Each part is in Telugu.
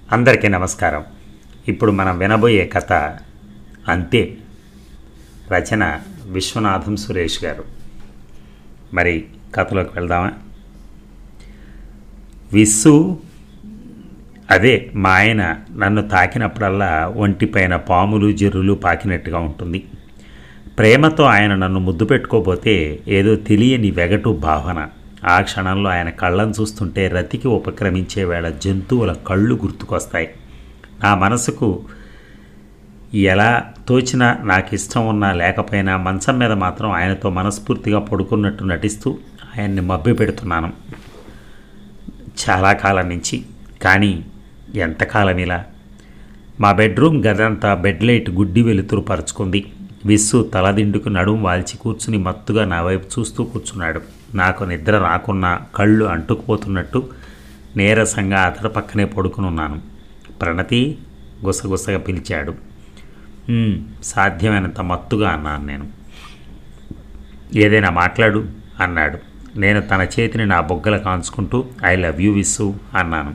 అందరికీ నమస్కారం ఇప్పుడు మనం వినబోయే కథ అంతే రచన విశ్వనాథం సురేష్ గారు మరి కథలోకి వెళ్దామా విస్సు అదే మా ఆయన నన్ను తాకినప్పుడల్లా ఒంటిపైన పాములు జర్రులు పాకినట్టుగా ఉంటుంది ప్రేమతో ఆయన నన్ను ముద్దు పెట్టుకోపోతే ఏదో తెలియని వెగటు భావన ఆ క్షణంలో ఆయన కళ్ళను చూస్తుంటే రతికి ఉపక్రమించే వేళ జంతువుల కళ్ళు గుర్తుకొస్తాయి నా మనసుకు ఎలా తోచినా నాకు ఇష్టం ఉన్నా లేకపోయినా మంచం మీద మాత్రం ఆయనతో మనస్ఫూర్తిగా పడుకున్నట్టు నటిస్తూ ఆయన్ని మభ్య పెడుతున్నాను చాలా కాలం నుంచి కానీ ఎంతకాలం ఇలా మా బెడ్రూమ్ గదంతా బెడ్ లైట్ గుడ్డి వెలుతురు పరుచుకుంది విస్సు తలదిండుకు నడుం వాల్చి కూర్చుని మత్తుగా నా వైపు చూస్తూ కూర్చున్నాడు నాకు నిద్ర రాకున్నా కళ్ళు అంటుకుపోతున్నట్టు నీరసంగా అతడి పక్కనే పడుకునున్నాను ప్రణతి గుసగుసగా పిలిచాడు "ఉమ్, సాధ్యమైనంత మత్తుగా అన్నాను నేను ఏదైనా మాట్లాడు అన్నాడు నేను తన చేతిని నా బొగ్గల కాంచుకుంటూ ఐ లవ్ యూ విస్సు అన్నాను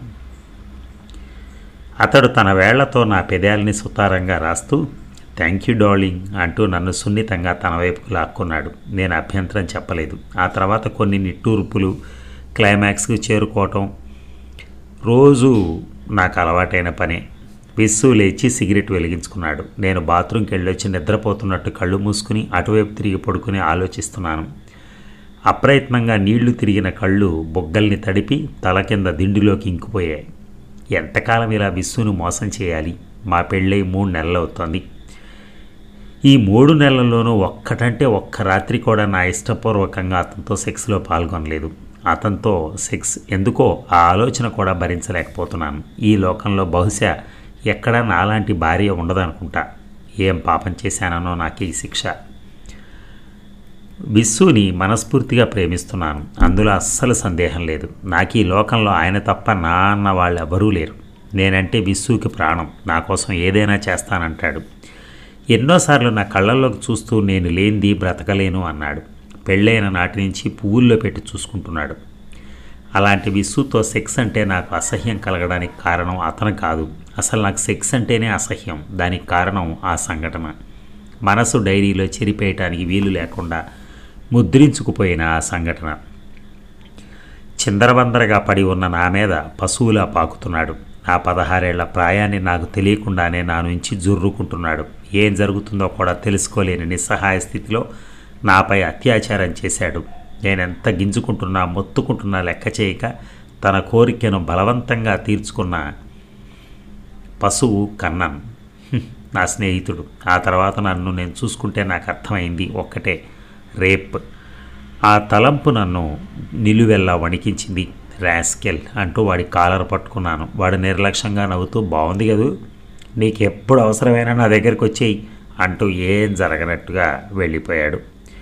అతడు తన వేళ్లతో నా పెదాలని సుతారంగా రాస్తూ థ్యాంక్ యూ డార్లింగ్ అంటూ నన్ను సున్నితంగా తన వైపుకు లాక్కున్నాడు నేను అభ్యంతరం చెప్పలేదు ఆ తర్వాత కొన్ని నిట్టూర్పులు క్లైమాక్స్కి చేరుకోవటం రోజు నాకు అలవాటైన పనే విస్సు లేచి సిగరెట్ వెలిగించుకున్నాడు నేను బాత్రూమ్కి వెళ్ళొచ్చి నిద్రపోతున్నట్టు కళ్ళు మూసుకుని అటువైపు తిరిగి పడుకుని ఆలోచిస్తున్నాను అప్రయత్నంగా నీళ్లు తిరిగిన కళ్ళు బొగ్గల్ని తడిపి తల కింద దిండులోకి ఇంకిపోయాయి ఎంతకాలం ఇలా విస్సును మోసం చేయాలి మా పెళ్ళై మూడు నెలలు అవుతోంది ఈ మూడు నెలల్లోనూ ఒక్కటంటే ఒక్క రాత్రి కూడా నా ఇష్టపూర్వకంగా అతనితో సెక్స్లో పాల్గొనలేదు అతనితో సెక్స్ ఎందుకో ఆ ఆలోచన కూడా భరించలేకపోతున్నాను ఈ లోకంలో బహుశా ఎక్కడా నాలాంటి భార్య ఉండదనుకుంటా ఏం పాపం చేశానో నాకు ఈ శిక్ష విస్సుని మనస్ఫూర్తిగా ప్రేమిస్తున్నాను అందులో అస్సలు సందేహం లేదు నాకు ఈ లోకంలో ఆయన తప్ప నా అన్న వాళ్ళు ఎవరూ లేరు నేనంటే విస్సుకి ప్రాణం నా కోసం ఏదైనా చేస్తానంటాడు ఎన్నోసార్లు నా కళ్ళల్లోకి చూస్తూ నేను లేనిది బ్రతకలేను అన్నాడు పెళ్ళైన నాటి నుంచి పువ్వుల్లో పెట్టి చూసుకుంటున్నాడు అలాంటి విస్సుతో సెక్స్ అంటే నాకు అసహ్యం కలగడానికి కారణం అతను కాదు అసలు నాకు సెక్స్ అంటేనే అసహ్యం దానికి కారణం ఆ సంఘటన మనసు డైరీలో చెరిపేయటానికి వీలు లేకుండా ముద్రించుకుపోయిన ఆ సంఘటన చిందరబందరగా పడి ఉన్న నా మీద పశువులా పాకుతున్నాడు నా పదహారేళ్ల ప్రాయాన్ని నాకు తెలియకుండానే నా నుంచి జుర్రుకుంటున్నాడు ఏం జరుగుతుందో కూడా తెలుసుకోలేని నిస్సహాయ స్థితిలో నాపై అత్యాచారం చేశాడు నేనెంత గింజుకుంటున్నా మొత్తుకుంటున్నా లెక్క చేయక తన కోరికను బలవంతంగా తీర్చుకున్న పశువు కన్నన్ హ్మ్, నా స్నేహితుడు ఆ తర్వాత నన్ను నేను చూసుకుంటే నాకు అర్థమైంది ఒక్కటే రేప్ ఆ తలంపు నన్ను నిలువెల్లా వణికించింది రాస్కెల్ అంటూ వాడి కాలర్ పట్టుకున్నాను వాడు నిర్లక్ష్యంగా నవ్వుతూ బాగుంది కదూ నీకు ఎప్పుడు అవసరమైనా నా దగ్గరికి వచ్చేయి అంటూ ఏం జరగనట్టుగా వెళ్ళిపోయాడు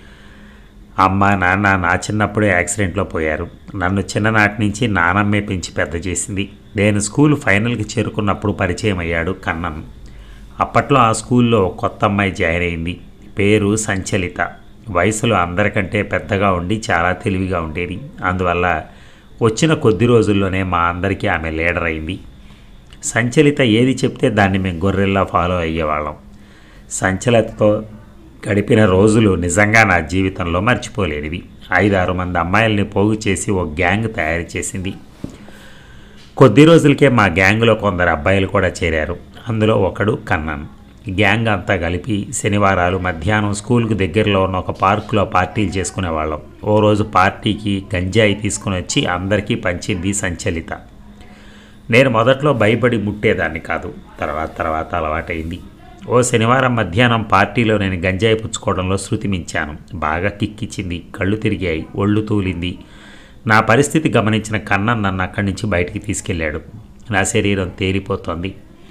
అమ్మ నాన్న నా చిన్నప్పుడే యాక్సిడెంట్లో పోయారు నన్ను చిన్ననాటి నుంచి నానమ్మే పెంచి పెద్ద చేసింది నేను స్కూల్ ఫైనల్కి చేరుకున్నప్పుడు పరిచయం అయ్యాడు కన్నన్ అప్పట్లో ఆ స్కూల్లో ఒక కొత్త అమ్మాయి జాయిన్ అయింది పేరు సంచలిత వయసులో అందరికంటే పెద్దగా ఉండి చాలా తెలివిగా ఉండేది అందువల్ల వచ్చిన కొద్ది రోజుల్లోనే మా అందరికీ ఆమె లీడర్ అయింది సంచలిత ఏది చెప్తే దాన్ని మేము గొర్రెల్లా ఫాలో అయ్యేవాళ్ళం సంచలతతో గడిపిన రోజులు నిజంగా నా జీవితంలో మర్చిపోలేనివి ఐదారు మంది అమ్మాయిల్ని పోగు చేసి ఓ గ్యాంగ్ తయారు చేసింది కొద్ది రోజులకే మా గ్యాంగ్లో కొందరు అబ్బాయిలు కూడా చేరారు అందులో ఒకడు కన్నన్ గ్యాంగ్ అంతా కలిపి శనివారాలు మధ్యాహ్నం స్కూల్కి దగ్గరలో ఉన్న ఒక పార్కులో పార్టీలు చేసుకునేవాళ్ళం ఓ రోజు పార్టీకి గంజాయి తీసుకుని వచ్చి అందరికీ పంచింది సంచలిత నేను మొదట్లో భయపడి ముట్టేదాన్ని కాదు తర్వాత తర్వాత అలవాటైంది ఓ శనివారం మధ్యాహ్నం పార్టీలో నేను గంజాయి పుచ్చుకోవడంలో శృతి మించాను బాగా కిక్కిచ్చింది కళ్ళు తిరిగాయి ఒళ్ళు తూలింది నా పరిస్థితి గమనించిన కన్నన్ నన్ను అక్కడి నుంచి బయటికి తీసుకెళ్ళాడు నా శరీరం తేలిపోతోంది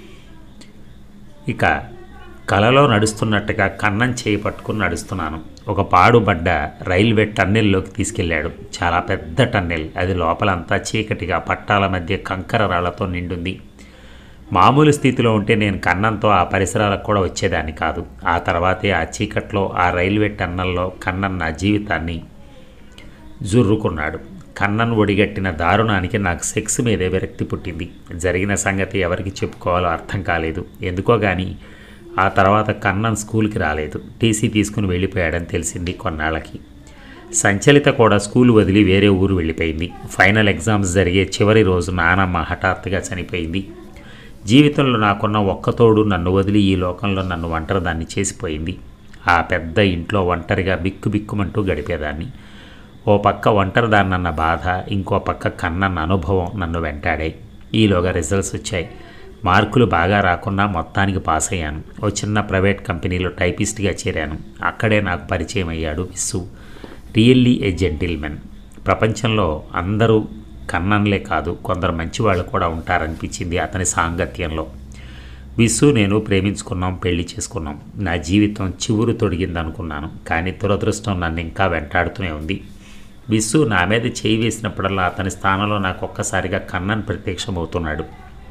ఇక కలలో నడుస్తున్నట్టుగా కన్నం చేయి పట్టుకుని నడుస్తున్నాను ఒక పాడుబడ్డ రైల్వే టన్నెల్లోకి తీసుకెళ్ళాడు చాలా పెద్ద టన్నెల్ అది లోపలంతా చీకటిగా పట్టాల మధ్య కంకర రాళ్లతో నిండుంది మామూలు స్థితిలో ఉంటే నేను కన్నంతో ఆ పరిసరాలకు కూడా వచ్చేదాన్ని కాదు ఆ తర్వాతే ఆ చీకట్లో ఆ రైల్వే టన్నల్లో కన్నన్ నా జీవితాన్ని జుర్రుకున్నాడు కన్నన్ ఒడిగట్టిన దారుణానికి నాకు సెక్స్ మీదే విరక్తి పుట్టింది జరిగిన సంగతి ఎవరికి చెప్పుకోవాలో అర్థం కాలేదు ఎందుకో కానీ ఆ తర్వాత కన్నన్ స్కూల్కి రాలేదు టీసీ తీసుకుని వెళ్ళిపోయాడని తెలిసింది కొన్నాళ్ళకి సంచలిత కూడా స్కూల్ వదిలి వేరే ఊరు వెళ్ళిపోయింది ఫైనల్ ఎగ్జామ్స్ జరిగే చివరి రోజు నానమ్మ హఠాత్తుగా చనిపోయింది జీవితంలో నాకున్న ఒక్కతోడు నన్ను వదిలి ఈ లోకంలో నన్ను ఒంటరిదాన్ని చేసిపోయింది ఆ పెద్ద ఇంట్లో ఒంటరిగా బిక్కు బిక్కుమంటూ గడిపేదాన్ని ఓ పక్క ఒంటరిదాన్నన్న బాధ ఇంకో పక్క కన్నన్న అనుభవం నన్ను వెంటాడాయి ఈలోగా రిజల్ట్స్ వచ్చాయి మార్కులు బాగా రాకున్నా మొత్తానికి పాస్ అయ్యాను ఓ చిన్న ప్రైవేట్ కంపెనీలో టైపిస్ట్గా చేరాను అక్కడే నాకు పరిచయం అయ్యాడు విస్సు రియల్లీ ఏ జెంటిల్మెన్ ప్రపంచంలో అందరూ కన్నన్లే కాదు కొందరు మంచివాళ్ళు కూడా ఉంటారనిపించింది అతని సాంగత్యంలో విసు నేను ప్రేమించుకున్నాం పెళ్లి చేసుకున్నాం నా జీవితం చివురు తొడిగింది అనుకున్నాను కానీ దురదృష్టం నన్ను ఇంకా వెంటాడుతూనే ఉంది విసు నా మీద చేయి వేసినప్పుడల్లా అతని స్థానంలో నాకు ఒక్కసారిగా కన్నన్ ప్రత్యక్షమవుతున్నాడు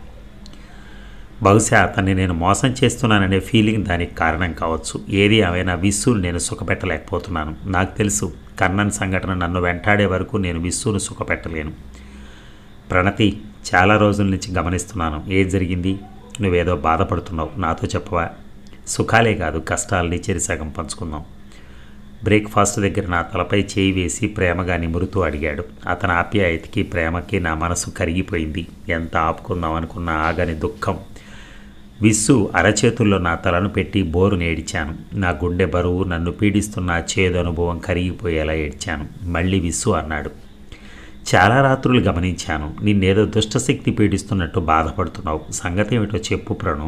బహుశా అతన్ని నేను మోసం చేస్తున్నాననే ఫీలింగ్ దానికి కారణం కావచ్చు ఏది ఏమైనా విస్సును నేను సుఖపెట్టలేకపోతున్నాను నాకు తెలుసు కన్నన్ సంఘటన నన్ను వెంటాడే వరకు నేను విస్సును సుఖపెట్టలేను ప్రణతి చాలా రోజుల నుంచి గమనిస్తున్నాను ఏం జరిగింది నువ్వేదో బాధపడుతున్నావు నాతో చెప్పవా సుఖాలే కాదు కష్టాలని చెరిసగం పంచుకుందాం బ్రేక్ఫాస్ట్ దగ్గర నా తలపై చేయి వేసి ప్రేమగా నిమురుతూ అడిగాడు అతని ఆప్యాయతకి ప్రేమకి నా మనసు కరిగిపోయింది ఎంత ఆపుకుందాం అనుకున్న ఆగని దుఃఖం విస్సు అరచేతుల్లో నా తలను పెట్టి బోరుని ఏడిచాను నా గుండె బరువు నన్ను పీడిస్తున్న ఆ చేదు అనుభవం కరిగిపోయేలా ఏడ్చాను మళ్ళీ విస్సు అన్నాడు చాలా రాత్రులు గమనించాను నిన్నేదో దుష్టశక్తి పీడిస్తున్నట్టు బాధపడుతున్నావు సంగతి ఏమిటో చెప్పు ప్రణు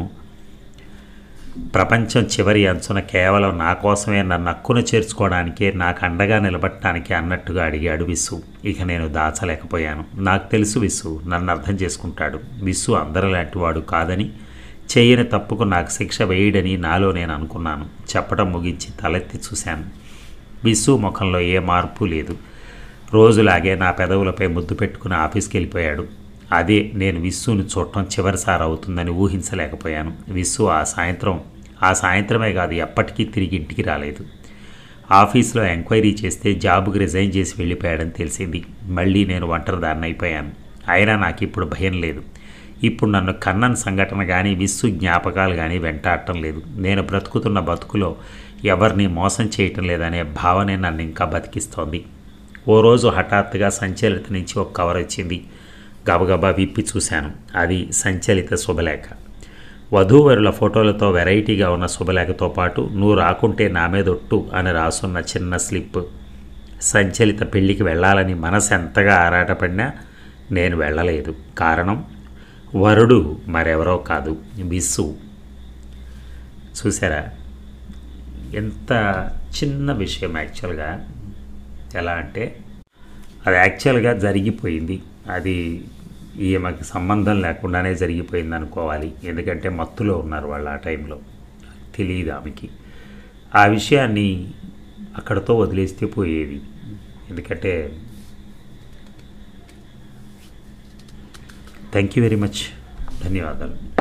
ప్రపంచం చివరి అంచున కేవలం నా కోసమే నన్ను అక్కున చేర్చుకోవడానికే నాకు అండగా నిలబడటానికి అన్నట్టుగా అడిగాడు విస్సు ఇక నేను దాచలేకపోయాను నాకు తెలుసు విస్సు నన్ను అర్థం చేసుకుంటాడు విస్సు అందరిలాంటి వాడు కాదని చేయని తప్పుకు నాకు శిక్ష వేయడని నాలో నేను అనుకున్నాను చెప్పడం ముగించి తలెత్తి చూశాను విస్సు ముఖంలో ఏ మార్పు లేదు రోజులాగే నా పెదవులపై ముద్దు పెట్టుకుని ఆఫీస్కి వెళ్ళిపోయాడు అదే నేను విస్సును చూడటం చివరిసారి అవుతుందని ఊహించలేకపోయాను విస్సు ఆ సాయంత్రం ఆ సాయంత్రమే కాదు ఎప్పటికీ తిరిగి ఇంటికి రాలేదు ఆఫీస్లో ఎంక్వైరీ చేస్తే జాబుకి రిజైన్ చేసి వెళ్ళిపోయాడని తెలిసింది మళ్ళీ నేను ఒంటరిదాన్ని అయిపోయాను అయినా నాకు ఇప్పుడు భయం లేదు ఇప్పుడు నన్ను కన్నన్ సంఘటన కానీ విస్సు జ్ఞాపకాలు కానీ వెంటాడటం లేదు నేను బ్రతుకుతున్న బతుకులో ఎవరిని మోసం చేయటం లేదనే భావనే నన్ను ఇంకా బతికిస్తోంది ఓ రోజు హఠాత్తుగా సంచలిత నుంచి ఒక కవర్ వచ్చింది గబగబా విప్పి చూశాను అది సంచలిత శుభలేఖ వధూవరుల ఫోటోలతో వెరైటీగా ఉన్న శుభలేఖతో పాటు నువ్వు రాకుంటే నా మీద ఒట్టు అని రాసున్న చిన్న స్లిప్ సంచలిత పెళ్లికి వెళ్ళాలని మనసు ఎంతగా ఆరాటపడినా నేను వెళ్ళలేదు కారణం వరుడు మరెవరో కాదు విస్సు చూసారా ఎంత చిన్న విషయం యాక్చువల్గా ఎలా అంటే అది యాక్చువల్గా జరిగిపోయింది అది ఈమెకి సంబంధం లేకుండానే జరిగిపోయింది అనుకోవాలి ఎందుకంటే మత్తులో ఉన్నారు వాళ్ళు ఆ టైంలో తెలియదు ఆమెకి ఆ విషయాన్ని అక్కడతో వదిలేస్తే పోయేది ఎందుకంటే థ్యాంక్ యూ వెరీ మచ్ ధన్యవాదాలు